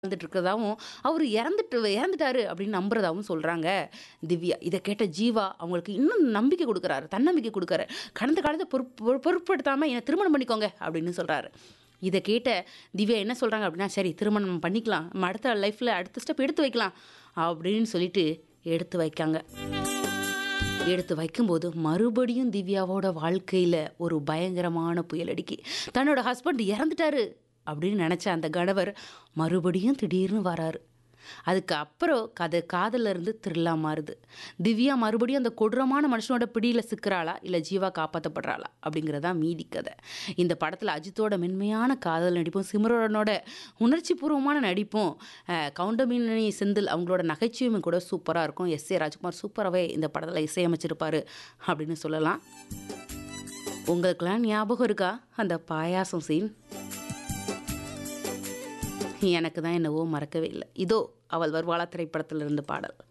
வாழ்ந்துட்டு இருக்கிறதாவும் அவர் இறந்துட்டு இறந்துட்டாரு அப்படின்னு நம்புறதாவும் சொல்கிறாங்க திவ்யா இதை கேட்ட ஜீவா அவங்களுக்கு இன்னும் நம்பிக்கை கொடுக்குறாரு தன்னம்பிக்கை கொடுக்குறாரு கடந்த காலத்தை பொறுப்பு பொருட்படுத்தாமல் என்னை திருமணம் பண்ணிக்கோங்க அப்படின்னு சொல்கிறாரு இதை கேட்ட திவ்யா என்ன சொல்கிறாங்க அப்படின்னா சரி திருமணம் பண்ணிக்கலாம் நம்ம அடுத்த லைஃப்பில் அடுத்த ஸ்டெப் எடுத்து வைக்கலாம் அப்படின்னு சொல்லிட்டு எடுத்து வைக்காங்க எடுத்து வைக்கும்போது மறுபடியும் திவ்யாவோட வாழ்க்கையில் ஒரு பயங்கரமான புயல் அடிக்கி தன்னோட ஹஸ்பண்ட் இறந்துட்டாரு அப்படின்னு நினச்ச அந்த கணவர் மறுபடியும் திடீர்னு வராரு அதுக்கு அப்புறம் கதை காதல்ல இருந்து த்ரில்லா மாறுது திவ்யா மறுபடியும் அந்த கொடூரமான மனுஷனோட பிடியில் சிக்கிறாளா இல்லை ஜீவா காப்பாற்றப்படுறாளா அப்படிங்கிறதா மீதி கதை இந்த படத்தில் அஜித்தோட மென்மையான காதல் நடிப்பும் சிம்ரனோட உணர்ச்சி பூர்வமான நடிப்பும் அஹ், கவுண்டமினி செந்தில் அவங்களோட நகைச்சுவையும் கூட சூப்பராக இருக்கும் எஸ் ஏ ராஜ்குமார் சூப்பராகவே இந்த படத்தில் இசையமைச்சிருப்பாரு அப்படின்னு சொல்லலாம் உங்களுக்கெல்லாம் ஞாபகம் இருக்கா அந்த பாயாசம் சீன் எனக்கு தான் என்னவோ மறக்கவே இல்லை இதோ அவள் வருவாளா திரைப்படத்தில் இருந்து பாடல்